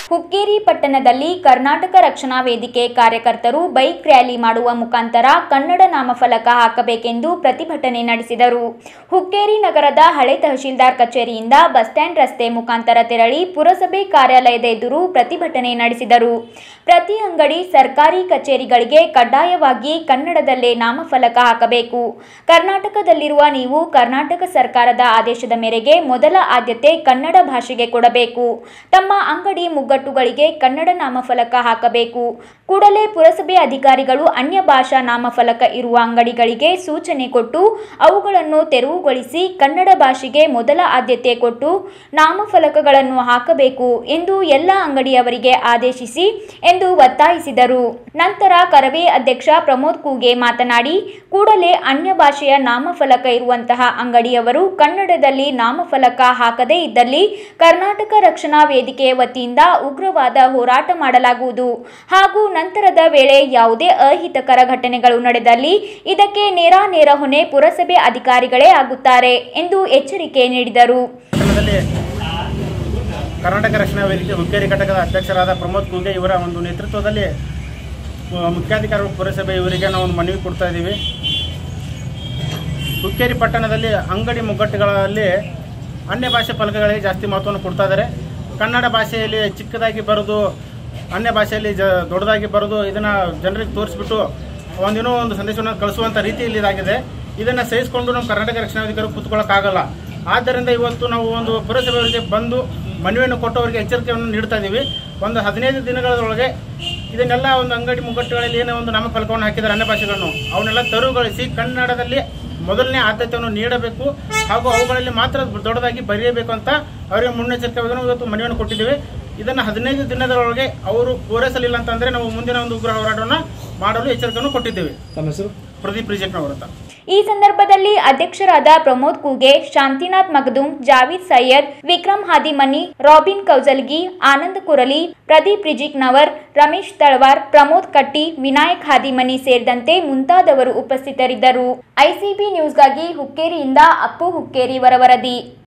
ಹುಕ್ಕೇರಿ ಪಟ್ಟಣದಲ್ಲಿ ಕರ್ನಾಟಕ ರಕ್ಷಣಾ ವೇದಿಕೆ ಕಾರ್ಯಕರ್ತರು ಬೈಕ್ ರ್ಯಾಲಿ ಮಾಡುವ ಮುಖಾಂತರ ಕನ್ನಡ ನಾಮಫಲಕ ಹಾಕಬೇಕೆಂದು ಪ್ರತಿಭಟನೆ ನಡೆಸಿದರು ಹುಕ್ಕೇರಿ ನಗರದ ಹಳೆ ತಹಶೀಲ್ದಾರ್ ಕಚೇರಿಯಿಂದ ಬಸ್ ಸ್ಟ್ಯಾಂಡ್ ರಸ್ತೆ ಮುಖಾಂತರ ತೆರಳಿ ಪುರಸಭೆ ಕಾರ್ಯಾಲಯದ ಎದುರು ಪ್ರತಿಭಟನೆ ನಡೆಸಿದರು ಪ್ರತಿ ಅಂಗಡಿ ಸರ್ಕಾರಿ ಕಚೇರಿಗಳಿಗೆ ಕಡ್ಡಾಯವಾಗಿ ಕನ್ನಡದಲ್ಲೇ ನಾಮಫಲಕ ಹಾಕಬೇಕು ಕರ್ನಾಟಕದಲ್ಲಿರುವ ನೀವು ಕರ್ನಾಟಕ ಸರ್ಕಾರದ ಆದೇಶದ ಮೇರೆಗೆ ಮೊದಲ ಆದ್ಯತೆ ಕನ್ನಡ ಭಾಷೆಗೆ ಕೊಡಬೇಕು ತಮ್ಮ ಅಂಗಡಿ ಮುಗ್ಗಟ್ಟುಗಳಿಗೆ ಕನ್ನಡ ನಾಮಫಲಕ ಹಾಕಬೇಕು ಕೂಡಲೇ ಪುರಸಭೆ ಅಧಿಕಾರಿಗಳು ಅನ್ಯ ಭಾಷಾ ನಾಮಫಲಕ ಇರುವ ಅಂಗಡಿಗಳಿಗೆ ಸೂಚನೆ ಕೊಟ್ಟು ಅವುಗಳನ್ನು ತೆರವುಗೊಳಿಸಿ ಕನ್ನಡ ಭಾಷೆಗೆ ಮೊದಲ ಆದ್ಯತೆ ಕೊಟ್ಟು ನಾಮಫಲಕಗಳನ್ನು ಹಾಕಬೇಕು ಎಂದು ಎಲ್ಲ ಅಂಗಡಿಯವರಿಗೆ ಆದೇಶಿಸಿ ಎಂದು ಒತ್ತಾಯಿಸಿದರು ನಂತರ ಕರವೇ ಅಧ್ಯಕ್ಷ ಪ್ರಮೋದ್ ಕೂಗೆ ಮಾತನಾಡಿ ಕೂಡಲೇ ಅನ್ಯ ಭಾಷೆಯ ನಾಮಫಲಕ ಇರುವಂತಹ ಅಂಗಡಿಯವರು ಕನ್ನಡದಲ್ಲಿ ನಾಮಫಲಕ ಹಾಕದೇ ಇದ್ದಲ್ಲಿ ಕರ್ನಾಟಕ ರಕ್ಷಣಾ ವೇದಿಕೆಯ ವತಿಯಿಂದ ಉಗ್ರವಾದ ಹೋರಾಟ ಮಾಡಲಾಗುವುದು ಹಾಗೂ ನಂತರದ ವೇಳೆ ಯಾವುದೇ ಅಹಿತಕರ ಘಟನೆಗಳು ನಡೆದಲ್ಲಿ ಇದಕ್ಕೆ ನೇರಾನೇರ ಹೊಣೆ ಪುರಸಭೆ ಅಧಿಕಾರಿಗಳೇ ಆಗುತ್ತಾರೆ ಎಂದು ಎಚ್ಚರಿಕೆ ನೀಡಿದರು ಪಟ್ಟಣದಲ್ಲಿ ಕರ್ನಾಟಕ ರಕ್ಷಣಾ ವೇದಿಕೆ ಹುಕ್ಕೇರಿ ಘಟಕದ ಅಧ್ಯಕ್ಷರಾದ ಪ್ರಮೋದ್ ಕೂಗೆ ಇವರ ಒಂದು ನೇತೃತ್ವದಲ್ಲಿ ಆ, ಮುಖ್ಯಾಧಿಕಾರಿಗಳು ಪುರಸಭೆ ಇವರಿಗೆ ನಾವು ಒಂದು ಮನವಿ ಕೊಡ್ತಾ ಇದ್ದೀವಿ ಹುಕ್ಕೇರಿ ಪಟ್ಟಣದಲ್ಲಿ ಅಂಗಡಿ ಮುಗ್ಗಟ್ಟುಗಳಲ್ಲಿ ಅನ್ಯ ಭಾಷೆ ಫಲಕಗಳಿಗೆ ಜಾಸ್ತಿ ಮಹತ್ವವನ್ನು ಕೊಡ್ತಾ ಇದ್ದಾರೆ ಕನ್ನಡ ಭಾಷೆಯಲ್ಲಿ ಚಿಕ್ಕದಾಗಿ ಬರೋದು ಅನ್ಯ ಭಾಷೆಯಲ್ಲಿ ಜ ದೊಡ್ಡದಾಗಿ ಬರೋದು ಇದನ್ನು ಜನರಿಗೆ ತೋರಿಸ್ಬಿಟ್ಟು ಒಂದಿನೋ ಒಂದು ಸಂದೇಶವನ್ನು ಕಳಿಸುವಂಥ ರೀತಿಯಲ್ಲಿ ಇದಾಗಿದೆ ಇದನ್ನು ಸಹಿಸಿಕೊಂಡು ನಮ್ಮ ಕರ್ನಾಟಕ ರಕ್ಷಣಾ ವೇದಿಕೆಯವರು ಕೂತ್ಕೊಳ್ಳೋಕ್ಕಾಗಲ್ಲ ಆದ್ದರಿಂದ ಇವತ್ತು ನಾವು ಒಂದು ಪುರಸಭೆಯವರಿಗೆ ಬಂದು ಮನವಿಯನ್ನು ಕೊಟ್ಟು ಅವರಿಗೆ ಎಚ್ಚರಿಕೆಯನ್ನು ನೀಡ್ತಾ ಇದ್ದೀವಿ ಒಂದು ಹದಿನೈದು ದಿನಗಳೊಳಗೆ ಇದನ್ನೆಲ್ಲ ಒಂದು ಅಂಗಡಿ ಮುಗ್ಗಟ್ಟುಗಳಲ್ಲಿ ಏನೋ ಒಂದು ನಾಮಫಲಕವನ್ನು ಹಾಕಿದ್ದಾರೆ ಅನ್ಯ ಭಾಷೆಗಳನ್ನು ಅವನ್ನೆಲ್ಲ ತೆರವುಗೊಳಿಸಿ ಕನ್ನಡದಲ್ಲಿ ಮೊದಲನೇ ಆದ್ಯತೆಯನ್ನು ನೀಡಬೇಕು ಹಾಗೂ ಅವುಗಳಲ್ಲಿ ಮಾತ್ರ ದೊಡ್ಡದಾಗಿ ಬರೆಯಬೇಕು ಅಂತ ಅವರಿಗೆ ಮುನ್ನೆಚ್ಚರಿಕೆ ಇವತ್ತು ಮನವಿಯನ್ನು ಕೊಟ್ಟಿದ್ದೀವಿ ಇದನ್ನು ಹದಿನೈದು ದಿನದೊಳಗೆ ಅವರು ಪೂರೈಸಲಿಲ್ಲ ಅಂತಂದ್ರೆ ನಾವು ಮುಂದಿನ ಒಂದು ಉಗ್ರ ಹೋರಾಟವನ್ನು ಮಾಡಲು ಎಚ್ಚರಿಕೆಯನ್ನು ಕೊಟ್ಟಿದ್ದೇವೆ ತಮ್ಮ ಹೆಸರು ಪ್ರದೀಪ್ ರಿಜೆಕ್ಟ್ನವರ ಅಂತ ಈ ಸಂದರ್ಭದಲ್ಲಿ ಅಧ್ಯಕ್ಷರಾದ ಪ್ರಮೋದ್ ಕೂಗೆ ಶಾಂತಿನಾಥ್ ಮಗದುಂ ಜಾವೀದ್ ಸೈಯದ್ ವಿಕ್ರಮ್ ಹಾದಿಮನಿ ರಾಬಿನ್ ಕೌಜಲ್ಗಿ ಆನಂದ್ ಕುರಲಿ ಪ್ರದೀಪ್ ರಿಜಿಕ್ನವರ್ ರಮೇಶ್ ತಳವಾರ್ ಪ್ರಮೋದ್ ಕಟ್ಟಿ ವಿನಾಯಕ್ ಹಾದಿಮನಿ ಸೇರಿದಂತೆ ಮುಂತಾದವರು ಉಪಸ್ಥಿತರಿದ್ದರು ಐಸಿಬಿ ನ್ಯೂಸ್ಗಾಗಿ ಹುಕ್ಕೇರಿಯಿಂದ ಅಪ್ಪು ಹುಕ್ಕೇರಿ ವರವರದಿ